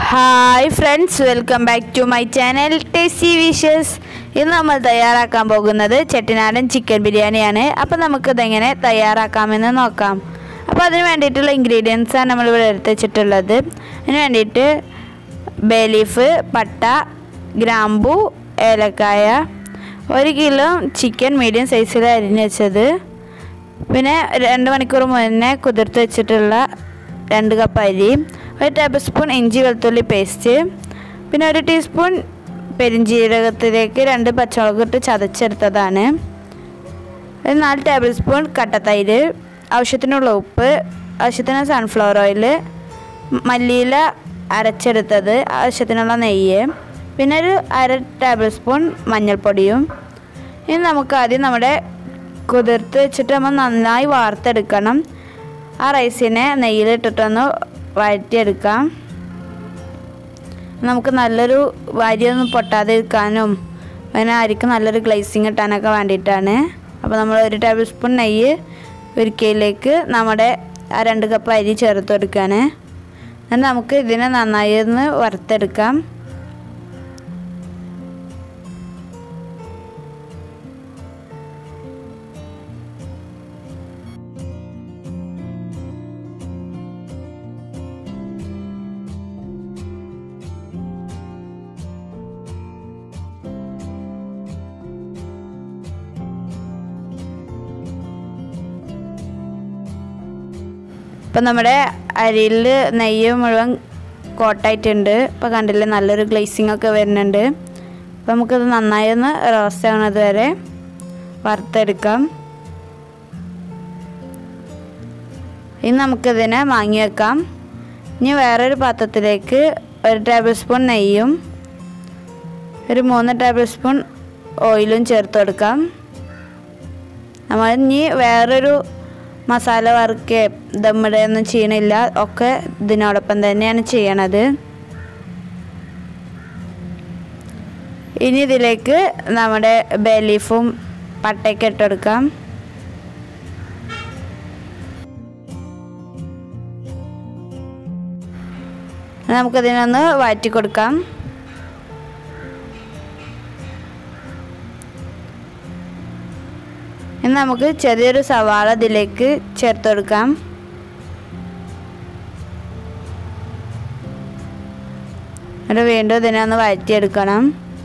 hi friends welcome back to my channel tasty wishes ഇന്ന് നമ്മൾ തയ്യാറാക്കാൻ പോകുന്നത് ചെട്ടിനാടൻ ചിക്കൻ ബിരിയാണിയാണ് അപ്പോൾ നമുക്കിതെങ്ങനെ തയ്യാറാക്കാമെന്ന് നോക്കാം അപ്പോൾ അതിന് വേണ്ടിയിട്ടുള്ള ഇൻഗ്രീഡിയൻസാണ് നമ്മളിവിടെ എടുത്ത് വെച്ചിട്ടുള്ളത് അതിന് വേണ്ടിയിട്ട് ബേ ലീഫ് പട്ട ഗ്രാമ്പു ഏലക്കായ ഒരു കിലോ ചിക്കൻ മീഡിയം സൈസിൽ അരിഞ്ഞ് വെച്ചത് പിന്നെ രണ്ട് മണിക്കൂർ മുന്നേ കുതിർത്ത് വെച്ചിട്ടുള്ള രണ്ട് കപ്പ് അരി ഒരു ടേബിൾ സ്പൂൺ ഇഞ്ചി വെളുത്തുള്ളി പേസ്റ്റ് പിന്നെ ഒരു ടീസ്പൂൺ പെരിഞ്ജീരകത്തിലേക്ക് രണ്ട് പച്ചമുളക് ഇട്ട് ചതച്ചെടുത്തതാണ് ഒരു നാല് ടേബിൾ സ്പൂൺ കട്ടത്തൈര് ആവശ്യത്തിനുള്ള ഉപ്പ് ആവശ്യത്തിന് സൺഫ്ലവർ ഓയിൽ മല്ലിയില അരച്ചെടുത്തത് ആവശ്യത്തിനുള്ള നെയ്യ് പിന്നെ ഒരു അര ടേബിൾ സ്പൂൺ മഞ്ഞൾപ്പൊടിയും ഇനി നമുക്ക് ആദ്യം നമ്മുടെ കുതിർത്ത് വെച്ചിട്ട് നമ്മൾ നന്നായി വാർത്തെടുക്കണം ആ റൈസിനെ നെയ്യിലിട്ടിട്ടൊന്ന് വഴറ്റിയെടുക്കാം നമുക്ക് നല്ലൊരു വാരിയൊന്നും പൊട്ടാതെ ഇരിക്കാനും പിന്നെ അരിക്ക് നല്ലൊരു ഗ്ലേസിങ് കിട്ടാനൊക്കെ വേണ്ടിയിട്ടാണ് അപ്പോൾ നമ്മൾ ഒരു ടേബിൾ സ്പൂൺ നെയ്യ് ഒരിക്കയിലേക്ക് നമ്മുടെ ആ രണ്ട് കപ്പ് അരി ചേർത്ത് കൊടുക്കുകയാണ് എന്നിട്ട് നമുക്ക് ഇതിനെ നന്നായി ഒന്ന് വറുത്തെടുക്കാം ഇപ്പം നമ്മുടെ അരിയിൽ നെയ്യ് മുഴുവൻ കോട്ടായിട്ടുണ്ട് ഇപ്പോൾ കണ്ടില്ലേ നല്ലൊരു ഗ്ലേസിങ് ഒക്കെ വരുന്നുണ്ട് അപ്പോൾ നമുക്കത് നന്നായി ഒന്ന് റോസ്റ്റ് ആവുന്നത് വരെ വറുത്തെടുക്കാം ഇനി നമുക്കിതിനെ വാങ്ങി വെക്കാം ഇനി വേറൊരു പാത്രത്തിലേക്ക് ഒരു ടേബിൾ സ്പൂൺ നെയ്യും ഒരു മൂന്ന് ടേബിൾ സ്പൂൺ ഓയിലും ചേർത്ത് കൊടുക്കാം നമ്മൾ ഇനി വേറൊരു മസാല വറുക്ക് ദമ്മിടുകയൊന്നും ചെയ്യണില്ല ഒക്കെ ഇതിനോടൊപ്പം തന്നെയാണ് ചെയ്യണത് ഇനി ഇതിലേക്ക് നമ്മുടെ ബേലീഫും പട്ടയൊക്കെ ഇട്ടെടുക്കാം നമുക്കതിനൊന്ന് വാറ്റി കൊടുക്കാം ഇനി നമുക്ക് ചെറിയൊരു സവാള ഇതിലേക്ക് ചേർത്ത് കൊടുക്കാം എന്നിട്ട് വീണ്ടും ഇതിനെ ഒന്ന് വഴറ്റിയെടുക്കണം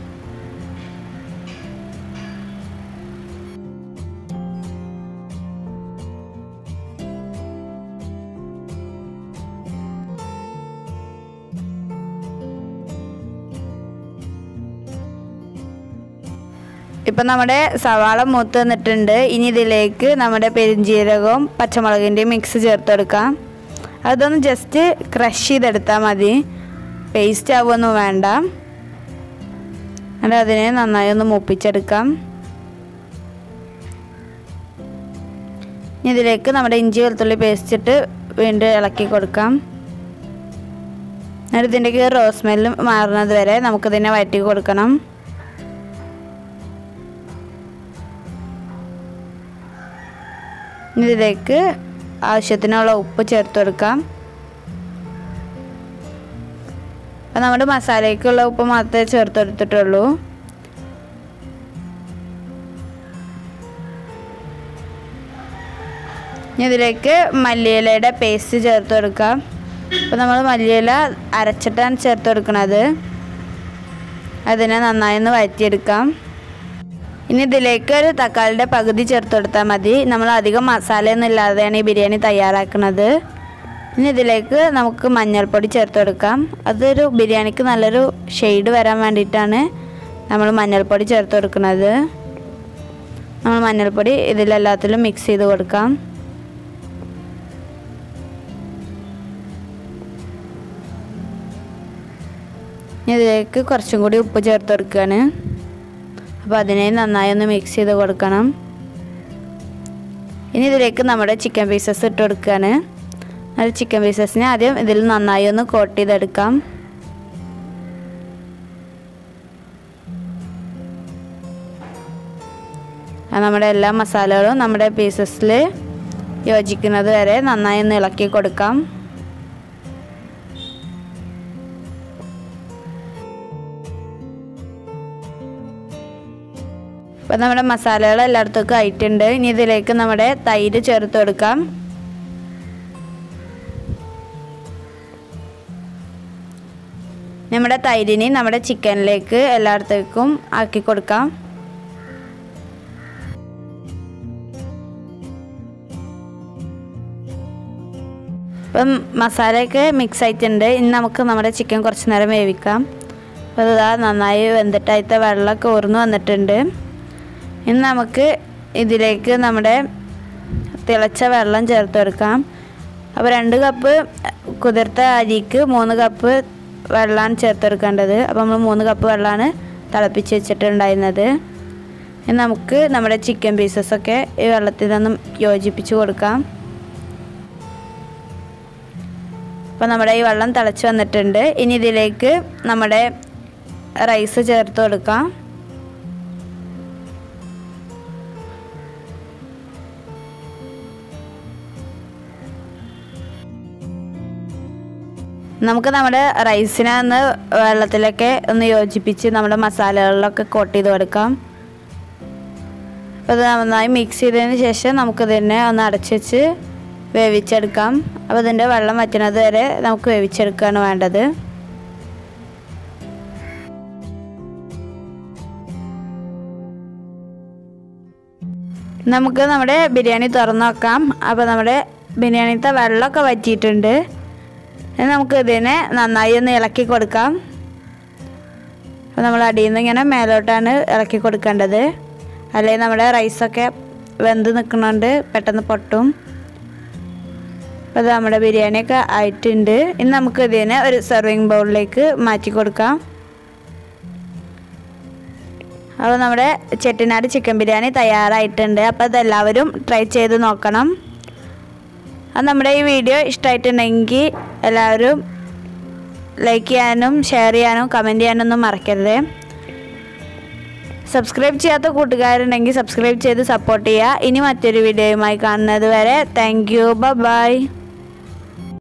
ഇപ്പം നമ്മുടെ സവാള മൂത്ത് വന്നിട്ടുണ്ട് ഇനി ഇതിലേക്ക് നമ്മുടെ പെരിഞ്ജീരകവും പച്ചമുളകിൻ്റെയും മിക്സ് ചേർത്ത് കൊടുക്കാം അതൊന്ന് ജസ്റ്റ് ക്രഷ് ചെയ്തെടുത്താൽ മതി പേസ്റ്റ് ആവുമൊന്നും വേണ്ട എന്നിട്ട് അതിനെ നന്നായി ഒന്ന് മൂപ്പിച്ചെടുക്കാം ഇനി ഇതിലേക്ക് നമ്മുടെ ഇഞ്ചി വെളുത്തുള്ളി പേസ്റ്റ് ഇട്ട് വീണ്ടും ഇളക്കി കൊടുക്കാം എന്നിട്ട് ഇതിൻ്റെ റോസ് സ്മെല്ല് മാറുന്നത് വരെ നമുക്കിതിനെ വഴറ്റി കൊടുക്കണം ഇതിലേക്ക് ആവശ്യത്തിനുള്ള ഉപ്പ് ചേർത്ത് കൊടുക്കാം അപ്പം നമ്മുടെ മസാലയ്ക്കുള്ള ഉപ്പ് മാത്രമേ ചേർത്ത് കൊടുത്തിട്ടുള്ളൂ ഇനി ഇതിലേക്ക് മല്ലിയിലയുടെ പേസ്റ്റ് ചേർത്ത് കൊടുക്കാം അപ്പോൾ നമ്മൾ മല്ലിയില അരച്ചിട്ടാണ് ചേർത്ത് കൊടുക്കുന്നത് അതിനെ നന്നായി ഒന്ന് വഴറ്റിയെടുക്കാം ഇനി ഇതിലേക്ക് ഒരു തക്കാളിയുടെ പകുതി ചേർത്ത് കൊടുത്താൽ മതി നമ്മൾ അധികം മസാലയൊന്നും ഇല്ലാതെയാണ് ഈ ബിരിയാണി തയ്യാറാക്കുന്നത് ഇനി ഇതിലേക്ക് നമുക്ക് മഞ്ഞൾപ്പൊടി ചേർത്ത് കൊടുക്കാം അതൊരു ബിരിയാണിക്ക് നല്ലൊരു ഷെയ്ഡ് വരാൻ വേണ്ടിയിട്ടാണ് നമ്മൾ മഞ്ഞൾപ്പൊടി ചേർത്ത് കൊടുക്കുന്നത് നമ്മൾ മഞ്ഞൾപ്പൊടി ഇതിലെല്ലാത്തിലും മിക്സ് ചെയ്ത് കൊടുക്കാം ഇതിലേക്ക് കുറച്ചും കൂടി ഉപ്പ് ചേർത്ത് കൊടുക്കുകയാണ് അപ്പോൾ അതിനെ നന്നായി ഒന്ന് മിക്സ് ചെയ്ത് കൊടുക്കണം ഇനി ഇതിലേക്ക് നമ്മുടെ ചിക്കൻ പീസസ് ഇട്ട് കൊടുക്കുകയാണ് അത് ചിക്കൻ പീസസിനെ ആദ്യം ഇതിൽ നന്നായി ഒന്ന് കോട്ട് ചെയ്തെടുക്കാം നമ്മുടെ എല്ലാ മസാലകളും നമ്മുടെ പീസസിൽ യോജിക്കുന്നത് വരെ നന്നായി ഒന്ന് ഇളക്കി കൊടുക്കാം അപ്പോൾ നമ്മുടെ മസാലകൾ എല്ലായിടത്തേക്കും ആയിട്ടുണ്ട് ഇനി ഇതിലേക്ക് നമ്മുടെ തൈര് ചേർത്ത് കൊടുക്കാം നമ്മുടെ തൈരിനെ നമ്മുടെ ചിക്കനിലേക്ക് എല്ലായിടത്തേക്കും ആക്കി കൊടുക്കാം ഇപ്പം മസാലയൊക്കെ മിക്സ് ആയിട്ടുണ്ട് ഇനി നമുക്ക് നമ്മുടെ ചിക്കൻ കുറച്ച് നേരം വേവിക്കാം അപ്പോൾ ഇതാ നന്നായി വെന്തിട്ട് അതിലത്തെ വെള്ളമൊക്കെ ഊർന്ന് വന്നിട്ടുണ്ട് ഇനി നമുക്ക് ഇതിലേക്ക് നമ്മുടെ തിളച്ച വെള്ളം ചേർത്ത് കൊടുക്കാം അപ്പോൾ രണ്ട് കപ്പ് കുതിർത്ത അരിക്ക് മൂന്ന് കപ്പ് വെള്ളമാണ് ചേർത്ത് കൊടുക്കേണ്ടത് അപ്പോൾ നമ്മൾ മൂന്ന് കപ്പ് വെള്ളമാണ് തിളപ്പിച്ച് വെച്ചിട്ടുണ്ടായിരുന്നത് ഇനി നമുക്ക് നമ്മുടെ ചിക്കൻ പീസസൊക്കെ ഈ വെള്ളത്തിൽ നിന്നും യോജിപ്പിച്ച് കൊടുക്കാം അപ്പോൾ നമ്മുടെ ഈ വെള്ളം തിളച്ച് വന്നിട്ടുണ്ട് ഇനി ഇതിലേക്ക് നമ്മുടെ റൈസ് ചേർത്ത് കൊടുക്കാം നമുക്ക് നമ്മുടെ റൈസിനെ ഒന്ന് വെള്ളത്തിലൊക്കെ ഒന്ന് യോജിപ്പിച്ച് നമ്മുടെ മസാലകളിലൊക്കെ കോട്ട് ചെയ്ത് കൊടുക്കാം അപ്പോൾ ഇത് നന്നായി മിക്സ് ചെയ്തതിന് ശേഷം നമുക്കിതിനെ ഒന്ന് അടച്ച് വെച്ച് വേവിച്ചെടുക്കാം അപ്പോൾ ഇതിൻ്റെ വെള്ളം വറ്റുന്നത് വരെ നമുക്ക് വേവിച്ചെടുക്കുകയാണ് വേണ്ടത് നമുക്ക് നമ്മുടെ ബിരിയാണി തുറന്ന് നോക്കാം അപ്പോൾ നമ്മുടെ ബിരിയാണിത്തെ വെള്ളമൊക്കെ വറ്റിയിട്ടുണ്ട് ഇനി നമുക്ക് ഇതിനെ നന്നായി ഒന്ന് ഇളക്കി കൊടുക്കാം അപ്പോൾ നമ്മൾ അടിയിൽ നിന്ന് ഇങ്ങനെ മേലോട്ടാണ് ഇളക്കി കൊടുക്കേണ്ടത് അല്ലെങ്കിൽ നമ്മുടെ റൈസൊക്കെ വെന്ത് നിൽക്കുന്നുണ്ട് പെട്ടെന്ന് പൊട്ടും അപ്പോൾ അത് നമ്മുടെ ബിരിയാണിയൊക്കെ ആയിട്ടുണ്ട് ഇനി നമുക്ക് ഇതിനെ ഒരു സെർവിങ് ബൗളിലേക്ക് മാറ്റി കൊടുക്കാം അപ്പോൾ നമ്മുടെ ചെട്ടിനാട് ചിക്കൻ ബിരിയാണി തയ്യാറായിട്ടുണ്ട് അപ്പോൾ അതെല്ലാവരും ട്രൈ ചെയ്ത് നോക്കണം അത് നമ്മുടെ ഈ വീഡിയോ ഇഷ്ടമായിട്ടുണ്ടെങ്കിൽ എല്ലാവരും ലൈക്ക് ചെയ്യാനും ഷെയർ ചെയ്യാനും കമൻറ്റ് ചെയ്യാനൊന്നും മറക്കരുത് സബ്സ്ക്രൈബ് ചെയ്യാത്ത കൂട്ടുകാരുണ്ടെങ്കിൽ സബ്സ്ക്രൈബ് ചെയ്ത് സപ്പോർട്ട് ചെയ്യുക ഇനി മറ്റൊരു വീഡിയോയുമായി കാണുന്നത് വരെ താങ്ക് യു ബൈ